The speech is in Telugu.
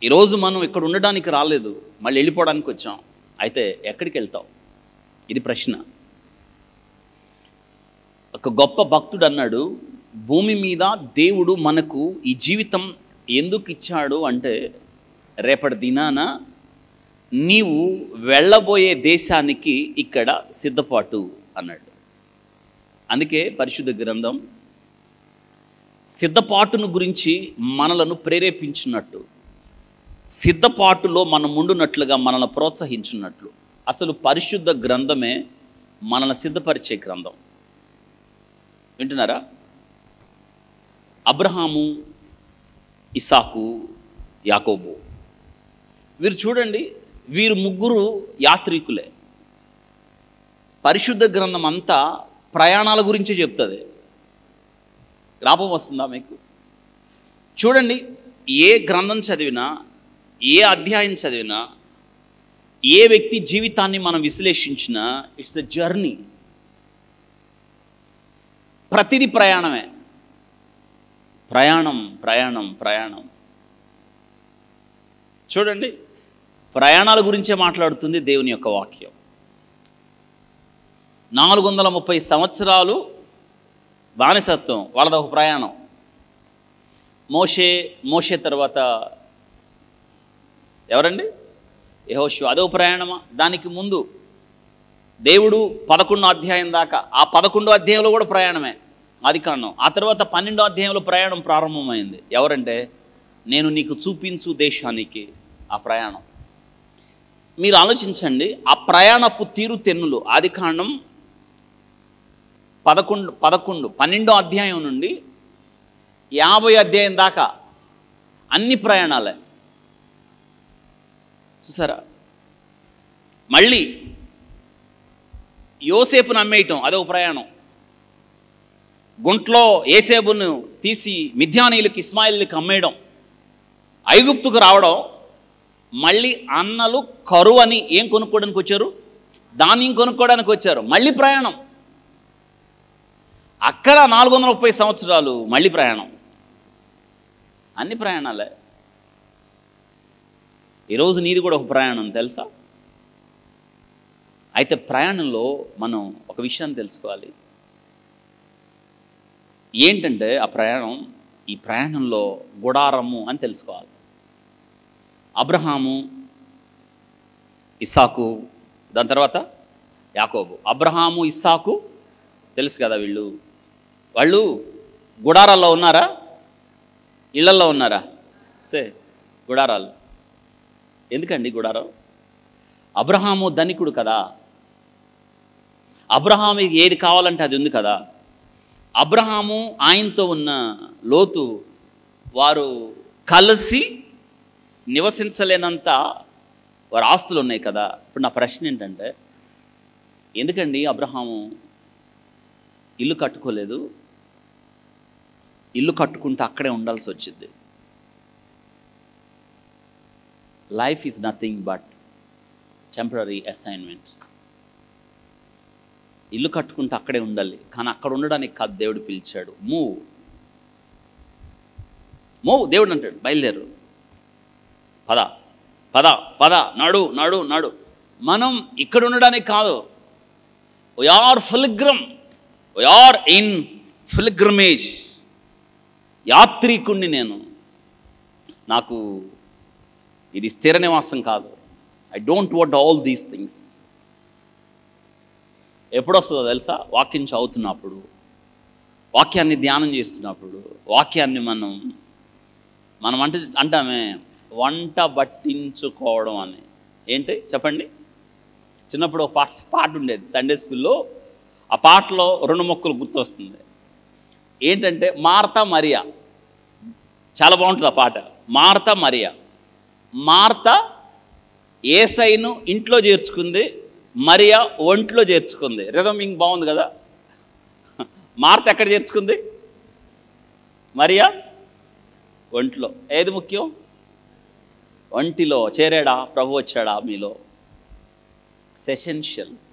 ఈరోజు మనం ఇక్కడ ఉండడానికి రాలేదు మళ్ళీ వెళ్ళిపోవడానికి వచ్చాం అయితే ఎక్కడికి వెళ్తావు ఇది ప్రశ్న ఒక గొప్ప భక్తుడు అన్నాడు భూమి మీద దేవుడు మనకు ఈ జీవితం ఎందుకు ఇచ్చాడు అంటే రేపటి దినాన నీవు వెళ్ళబోయే దేశానికి ఇక్కడ సిద్ధపాటు అన్నాడు అందుకే పరిశుద్ధ గ్రంథం సిద్ధపాటును గురించి మనలను ప్రేరేపించినట్టు సిద్ధపాటులో మనం ఉండునట్లుగా మనల్ని ప్రోత్సహించున్నట్లు అసలు పరిశుద్ధ గ్రంథమే మనల్ని సిద్ధపరిచే గ్రంథం వింటున్నారా అబ్రహాము ఇసాకు యాకోబు వీరు చూడండి వీరు ముగ్గురు యాత్రికులే పరిశుద్ధ గ్రంథం అంతా ప్రయాణాల గురించే చెప్తుంది జ్ఞాపకం వస్తుందా మీకు చూడండి ఏ గ్రంథం చదివినా ఏ అధ్యాయం చదివినా ఏ వ్యక్తి జీవితాన్ని మనం విశ్లేషించినా ఇట్స్ ఎ జర్నీ ప్రతిదీ ప్రయాణమే ప్రయాణం ప్రయాణం ప్రయాణం చూడండి ప్రయాణాల గురించే మాట్లాడుతుంది దేవుని యొక్క వాక్యం నాలుగు వందల ముప్పై సంవత్సరాలు బానిసత్వం వాళ్ళది ఒక ప్రయాణం మోషే మోషే తర్వాత ఎవరండి యహోషు అదో ప్రయాణమా దానికి ముందు దేవుడు పదకొండో అధ్యాయం దాకా ఆ పదకొండో అధ్యాయంలో కూడా ప్రయాణమే అది కారణం ఆ తర్వాత పన్నెండో అధ్యాయంలో ప్రయాణం ప్రారంభమైంది ఎవరంటే నేను నీకు చూపించు దేశానికి ఆ ప్రయాణం మీరు ఆలోచించండి ఆ ప్రయాణపు తీరు తెన్నులు ఆది కాండం పదకొండు పదకొండు పన్నెండో అధ్యాయం నుండి యాభై అధ్యాయం దాకా అన్ని ప్రయాణాలే చూసారా మళ్ళీ యోసేపును అమ్మేయటం అదొక ప్రయాణం గుంట్లో ఏసేబును తీసి మిథ్యానీయులకి ఇస్మాయిల్కి అమ్మేయడం ఐగుప్తుకు రావడం మళ్ళీ అన్నలు కరువు అని ఏం కొనుక్కోవడానికి వచ్చారు ధాన్యం కొనుక్కోవడానికి వచ్చారు మళ్ళీ ప్రయాణం అక్కడ నాలుగు వందల ముప్పై సంవత్సరాలు మళ్ళీ ప్రయాణం అన్ని ప్రయాణాలే ఈరోజు నీది కూడా ఒక ప్రయాణం తెలుసా అయితే ప్రయాణంలో మనం ఒక విషయాన్ని తెలుసుకోవాలి ఏంటంటే ఆ ప్రయాణం ఈ ప్రయాణంలో గుడారము అని తెలుసుకోవాలి అబ్రహాము ఇస్సాకు దాని తర్వాత యాకోబు అబ్రహాము ఇస్సాకు తెలుసు కదా వీళ్ళు వాళ్ళు గుడారాల్లో ఉన్నారా ఇళ్లల్లో ఉన్నారా సే గుడారాలు ఎందుకండి గుడారం అబ్రహాము ధనికుడు కదా అబ్రహాము ఏది కావాలంటే అది ఉంది కదా అబ్రహాము ఆయనతో ఉన్న లోతు వారు కలిసి నివసించలేనంత వారి ఆస్తులు ఉన్నాయి కదా ఇప్పుడు నా ప్రశ్న ఏంటంటే ఎందుకండి అబ్రహాము ఇల్లు కట్టుకోలేదు ఇల్లు కట్టుకుంటే అక్కడే ఉండాల్సి వచ్చింది life is nothing but temporary assignment ఇల్లు కట్టుకుంటే అక్కడే ఉండాలి కానీ అక్కడ ఉండడానికి కాదు దేవుడు పిలిచాడు మూవ్ మూవ్ దేవుడు అంటాడు బయలుదేరు పద పద పద నాడు నాడు నాడు మనం ఇక్కడ ఉండడానికి కాదు are pilgrim are in pilgrimage యాత్రికుణ్ణి నేను నాకు ఇది స్థిర నివాసం కాదు I don't want all these things ఎప్పుడు వస్తుందో తెలుసా వాక్యం చదువుతున్నప్పుడు వాక్యాన్ని ధ్యానం చేస్తున్నప్పుడు వాక్యాన్ని మనం మనం అంటే అంటామే వంట పట్టించుకోవడం అని ఏంటి చెప్పండి చిన్నప్పుడు ఒక పాట పాట ఉండేది సండే స్కూల్లో ఆ పాటలో రెండు మొక్కలు గుర్తొస్తుంది ఏంటంటే మార్తా మరియా చాలా బాగుంటుంది ఆ పాట మార్తా మరియా మార్త ఏసైను ఇంట్లో చేర్చుకుంది మరియా ఒంట్లో చేర్చుకుంది రిథమింగ్ బాగుంది కదా మార్త ఎక్కడ చేర్చుకుంది మరియా ఒంట్లో ఏది ముఖ్యం ఒంటిలో చేరాడా ప్రభు వచ్చాడా మీలో సెషెన్షియల్